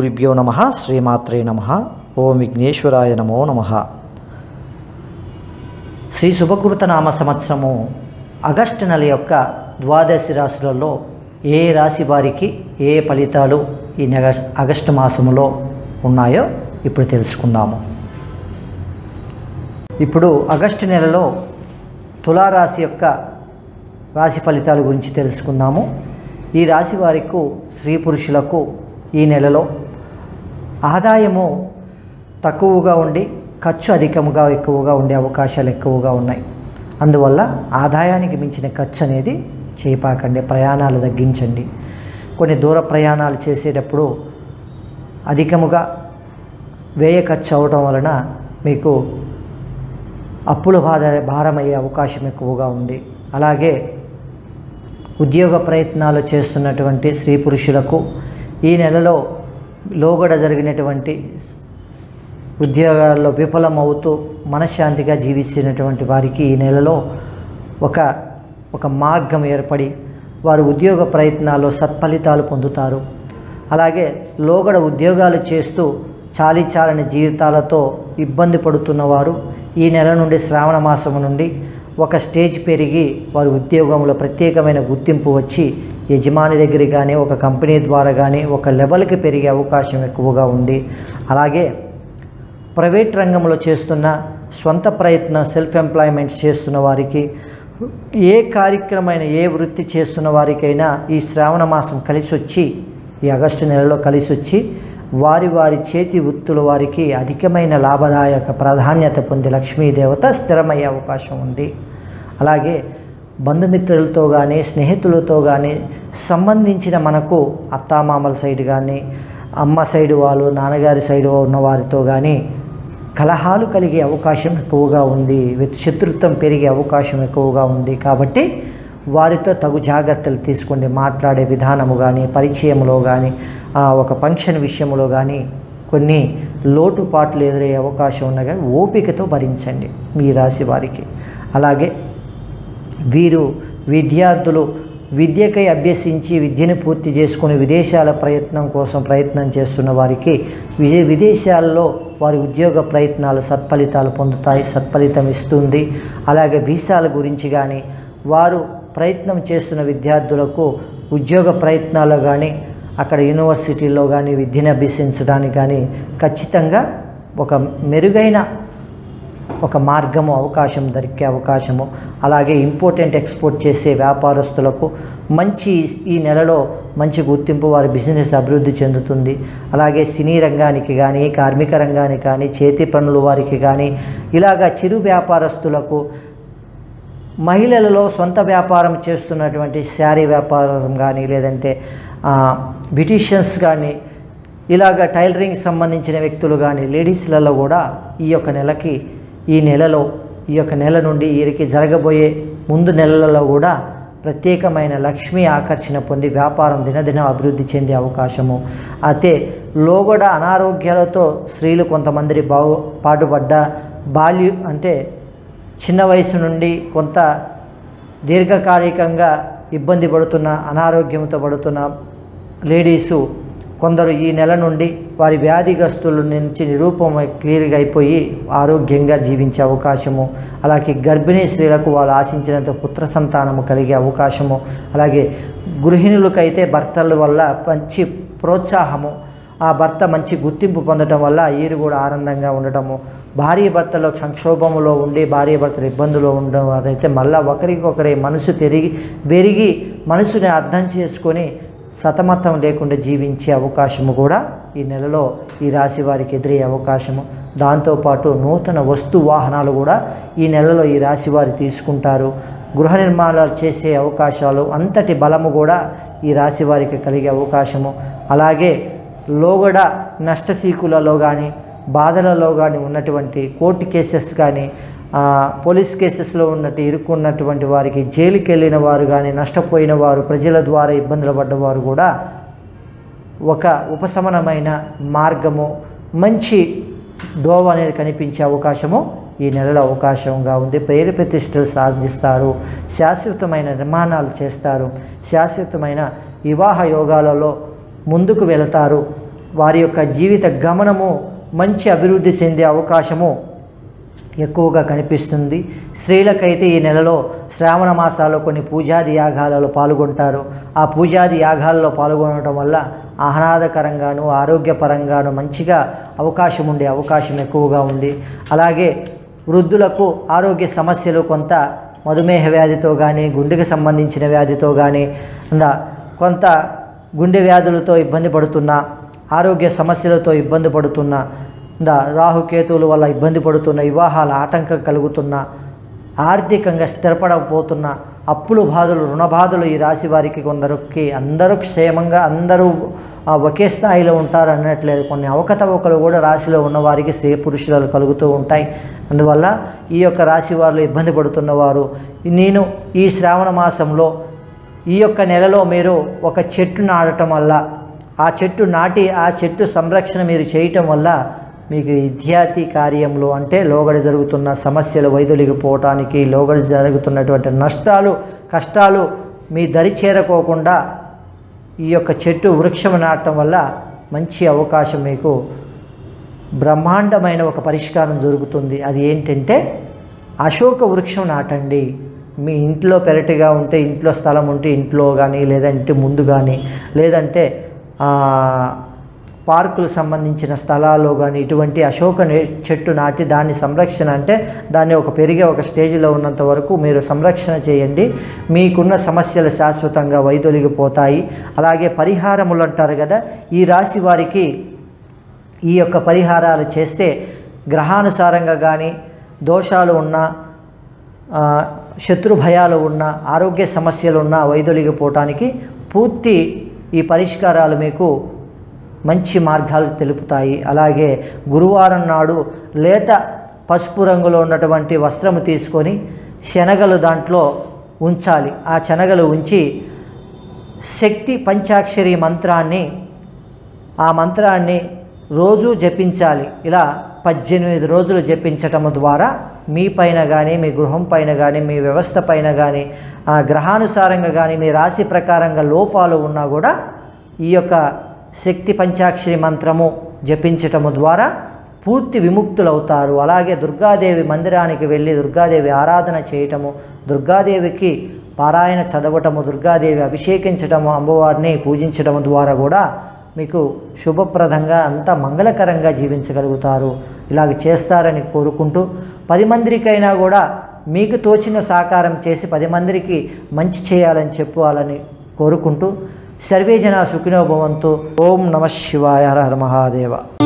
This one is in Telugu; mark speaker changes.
Speaker 1: గురుభ్యో నమ శ్రీమాత్రే నమ ఓం విఘ్నేశ్వరాయ నమో నమ శ్రీ శుభకృత నామ సంవత్సరము ఆగస్టు నెల యొక్క ద్వాదశి రాశులలో ఏ రాశి వారికి ఏ ఫలితాలు ఈ నెల ఆగస్టు మాసములో ఉన్నాయో ఇప్పుడు తెలుసుకుందాము ఇప్పుడు ఆగస్టు నెలలో తులారాశి యొక్క రాశి ఫలితాల గురించి తెలుసుకుందాము ఈ రాశి వారికి స్త్రీ పురుషులకు ఈ నెలలో ఆదాయము తక్కువగా ఉండి ఖర్చు అధికముగా ఎక్కువగా ఉండే అవకాశాలు ఎక్కువగా ఉన్నాయి అందువల్ల ఆదాయానికి మించిన ఖర్చు అనేది చేయపాకండి ప్రయాణాలు తగ్గించండి కొన్ని దూర ప్రయాణాలు చేసేటప్పుడు అధికముగా వ్యయ ఖర్చు అవడం వలన మీకు అప్పుల బాధ భారమయ్యే అవకాశం ఎక్కువగా ఉంది అలాగే ఉద్యోగ ప్రయత్నాలు చేస్తున్నటువంటి స్త్రీ పురుషులకు ఈ నెలలో లోగడ జరిగినటువంటి ఉద్యోగాల్లో విఫలమవుతూ మనశ్శాంతిగా జీవిస్తున్నటువంటి వారికి ఈ నెలలో ఒక ఒక మార్గం ఏర్పడి వారు ఉద్యోగ ప్రయత్నాల్లో సత్ఫలితాలు పొందుతారు అలాగే లోగడ ఉద్యోగాలు చేస్తూ చాలీ చాలని జీవితాలతో ఇబ్బంది పడుతున్నవారు ఈ నెల నుండి శ్రావణ మాసము నుండి ఒక స్టేజ్ పెరిగి వారి ఉద్యోగంలో ప్రత్యేకమైన గుర్తింపు వచ్చి యజమాని దగ్గర కానీ ఒక కంపెనీ ద్వారా కానీ ఒక లెవెల్కి పెరిగే అవకాశం ఎక్కువగా ఉంది అలాగే ప్రైవేట్ రంగంలో చేస్తున్న స్వంత ప్రయత్నం సెల్ఫ్ ఎంప్లాయ్మెంట్ చేస్తున్న వారికి ఏ కార్యక్రమైన ఏ వృత్తి చేస్తున్న వారికైనా ఈ శ్రావణ మాసం కలిసి వచ్చి ఈ ఆగస్టు నెలలో కలిసి వచ్చి వారి వారి చేతి వృత్తుల వారికి అధికమైన లాభదాయక ప్రాధాన్యత పొంది లక్ష్మీదేవత స్థిరమయ్యే అవకాశం ఉంది అలాగే బంధుమిత్రులతో కానీ స్నేహితులతో కానీ సంబంధించిన మనకు అత్తామామల సైడ్ కానీ అమ్మ సైడు వాళ్ళు నాన్నగారి సైడు ఉన్న వారితో కానీ కలహాలు కలిగే అవకాశం ఎక్కువగా ఉంది శత్రుత్వం పెరిగే అవకాశం ఎక్కువగా ఉంది కాబట్టి వారితో తగు జాగ్రత్తలు తీసుకోండి మాట్లాడే విధానము కానీ పరిచయంలో కానీ ఒక ఫంక్షన్ విషయంలో కానీ కొన్ని లోటుపాట్లు ఎదురయ్యే అవకాశం ఉన్నా కానీ ఓపికతో భరించండి మీ రాశి వారికి అలాగే వీరు విద్యార్థులు విద్యకై అభ్యసించి విద్యను పూర్తి చేసుకుని విదేశాల ప్రయత్నం కోసం ప్రయత్నం చేస్తున్న వారికి విజయ విదేశాల్లో వారి ఉద్యోగ ప్రయత్నాలు సత్ఫలితాలు పొందుతాయి సత్ఫలితం ఇస్తుంది అలాగే వీసాల గురించి కానీ వారు ప్రయత్నం చేస్తున్న విద్యార్థులకు ఉద్యోగ ప్రయత్నాలు కానీ అక్కడ యూనివర్సిటీల్లో కానీ విద్యను అభ్యసించడానికి కానీ ఖచ్చితంగా ఒక మెరుగైన ఒక మార్గము అవకాశం దొరికే అవకాశము అలాగే ఇంపోర్టెంట్ ఎక్స్పోర్ట్ చేసే వ్యాపారస్తులకు మంచి ఈ నెలలో మంచి గుర్తింపు వారి బిజినెస్ అభివృద్ధి చెందుతుంది అలాగే సినీ రంగానికి కానీ కార్మిక రంగానికి కానీ చేతి పనులు వారికి కానీ ఇలాగా చిరు వ్యాపారస్తులకు మహిళలలో సొంత వ్యాపారం చేస్తున్నటువంటి శారీ వ్యాపారం కానీ లేదంటే బ్యూటీషియన్స్ కానీ ఇలాగ టైలరింగ్ సంబంధించిన వ్యక్తులు కానీ లేడీస్లలో కూడా ఈ యొక్క నెలకి ఈ నెలలో ఈ యొక్క నెల నుండి వీరికి జరగబోయే ముందు నెలలలో కూడా ప్రత్యేకమైన లక్ష్మీ ఆకర్షణ పొంది వ్యాపారం దినదిన అభివృద్ధి చెందే అవకాశము అయితే లోగడ అనారోగ్యాలతో స్త్రీలు కొంతమంది బాగు పాటుపడ్డ బాల్య అంటే చిన్న వయసు నుండి కొంత దీర్ఘకాలికంగా ఇబ్బంది పడుతున్న అనారోగ్యంతో పడుతున్న లేడీసు కొందరు ఈ నెల నుండి వారి వ్యాధిగ్రస్తుల నుంచి నిరూపం క్లియర్గా అయిపోయి ఆరోగ్యంగా జీవించే అవకాశము అలాగే గర్భిణీ స్త్రీలకు వాళ్ళు ఆశించినంత పుత్ర సంతానము కలిగే అవకాశము అలాగే గృహిణులకైతే భర్తల వల్ల మంచి ప్రోత్సాహము ఆ భర్త మంచి గుర్తింపు పొందడం వల్ల వీరు కూడా ఆనందంగా ఉండటము భార్య భర్తలో సంక్షోభములో ఉండి భార్య భర్తలు ఇబ్బందులో ఉండడం అయితే మళ్ళీ ఒకరికొకరి మనసు తిరిగి పెరిగి మనసుని అర్థం చేసుకొని సతమతం లేకుండా జీవించే అవకాశము కూడా ఈ నెలలో ఈ రాశి వారికి ఎదురయ్యే అవకాశము దాంతోపాటు నూతన వస్తు వాహనాలు కూడా ఈ నెలలో ఈ రాశి వారు తీసుకుంటారు గృహ నిర్మాణాలు చేసే అవకాశాలు అంతటి బలము కూడా ఈ రాశి వారికి కలిగే అవకాశము అలాగే లోగడ నష్టసీకులలో కానీ బాధలలో కానీ ఉన్నటువంటి కోర్టు కేసెస్ కానీ పోలీస్ కేసెస్లో ఉన్నట్టు ఇరుక్కున్నటువంటి వారికి జైలుకి వెళ్ళిన వారు కానీ నష్టపోయిన వారు ప్రజల ద్వారా ఇబ్బందులు పడ్డవారు కూడా ఒక ఉపశమనమైన మార్గము మంచి దోవ అనేది కనిపించే అవకాశము ఈ నెలలో అవకాశంగా ఉంది పేరు ప్రతిష్టలు సాధిస్తారు శాశ్వతమైన నిర్మాణాలు చేస్తారు శాశ్వతమైన వివాహ యోగాలలో ముందుకు వెళతారు వారి యొక్క జీవిత గమనము మంచి అభివృద్ధి చెందే అవకాశము ఎక్కువగా కనిపిస్తుంది స్త్రీలకైతే ఈ నెలలో శ్రావణ మాసాల్లో కొన్ని పూజాది యాగాలలో పాల్గొంటారు ఆ పూజాది యాగాలలో పాల్గొనడం వల్ల ఆహ్లాదకరంగాను ఆరోగ్యపరంగాను మంచిగా అవకాశం ఉండే అవకాశం ఎక్కువగా ఉంది అలాగే వృద్ధులకు ఆరోగ్య సమస్యలు కొంత మధుమేహ వ్యాధితో కానీ గుండెకి సంబంధించిన వ్యాధితో కానీ ఇలా కొంత గుండె వ్యాధులతో ఇబ్బంది పడుతున్న ఆరోగ్య సమస్యలతో ఇబ్బంది పడుతున్న దా రాహుకేతువుల వల్ల ఇబ్బంది పడుతున్న వివాహాల ఆటంకం కలుగుతున్న ఆర్థికంగా స్థిరపడకపోతున్న అప్పులు బాధలు రుణ బాధలు ఈ రాశి వారికి కొందరికి అందరూ క్షేమంగా అందరూ ఆ, ఒకే స్థాయిలో ఉంటారు అన్నట్లేదు కొన్ని అవకతవకలు కూడా రాశిలో ఉన్న వారికి స్త్రీ పురుషులు కలుగుతూ ఉంటాయి అందువల్ల ఈ యొక్క రాశి వారిలో ఇబ్బంది పడుతున్నవారు నేను ఈ శ్రావణ మాసంలో ఈ యొక్క నెలలో మీరు ఒక చెట్టు నాటడం వల్ల ఆ చెట్టు నాటి ఆ చెట్టు సంరక్షణ మీరు చేయటం వల్ల మీకు విద్యార్థి కార్యంలో అంటే లోగడ జరుగుతున్న సమస్యలు వైదొలిగిపోవటానికి లోగడ జరుగుతున్నటువంటి నష్టాలు కష్టాలు మీ దరి చేరకోకుండా ఈ యొక్క చెట్టు వృక్షం నాటడం వల్ల మంచి అవకాశం మీకు బ్రహ్మాండమైన ఒక పరిష్కారం జరుగుతుంది అది ఏంటంటే అశోక వృక్షం నాటండి మీ ఇంట్లో పెరటిగా ఉంటే ఇంట్లో స్థలం ఉంటే ఇంట్లో కానీ లేదంటే ముందు కానీ లేదంటే ఆ, పార్కులు సంబంధించిన స్థలాల్లో కానీ ఇటువంటి అశోక నే- చెట్టు నాటి దాని సంరక్షణ అంటే దాన్ని ఒక పెరిగే ఒక స్టేజ్లో ఉన్నంత వరకు మీరు సంరక్షణ చేయండి మీకున్న సమస్యలు శాశ్వతంగా వైదొలిగిపోతాయి అలాగే పరిహారములు అంటారు కదా ఈ రాశి వారికి ఈ యొక్క పరిహారాలు చేస్తే గ్రహానుసారంగా కానీ దోషాలు ఉన్నా ఆ, శత్రు భయాలు ఉన్న ఆరోగ్య సమస్యలు ఉన్న వైదొలిగిపోవటానికి పూర్తి ఈ పరిష్కారాలు మీకు మంచి మార్గాలు తెలుపుతాయి అలాగే గురువారం నాడు లేత పసుపు రంగులో ఉన్నటువంటి వస్త్రము తీసుకొని శనగలు దాంట్లో ఉంచాలి ఆ శనగలు ఉంచి శక్తి పంచాక్షరి మంత్రాన్ని ఆ మంత్రాన్ని రోజు జపించాలి ఇలా పద్దెనిమిది రోజులు జపించటం ద్వారా మీ పైన కానీ మీ గృహం పైన కానీ మీ వ్యవస్థ పైన కానీ ఆ గ్రహానుసారంగా కానీ మీ రాశి ప్రకారంగా లోపాలు ఉన్నా కూడా ఈ యొక్క శక్తి పంచాక్షరి మంత్రము జపించటము ద్వారా పూర్తి విముక్తులవుతారు అలాగే దుర్గాదేవి మందిరానికి వెళ్ళి దుర్గాదేవి ఆరాధన చేయటము దుర్గాదేవికి పారాయణ చదవటము దుర్గాదేవి అభిషేకించటము అమ్మవారిని పూజించటము ద్వారా కూడా మీకు శుభప్రదంగా అంత మంగళకరంగా జీవించగలుగుతారు ఇలాగ చేస్తారని కోరుకుంటూ పది మందికైనా కూడా మీకు తోచిన సాకారం చేసి పది మందికి మంచి చేయాలని చెప్పుకోవాలని కోరుకుంటూ సర్వే జన సుఖినో భవంతు ఓం నమ శివాయ హర హర మహాదేవ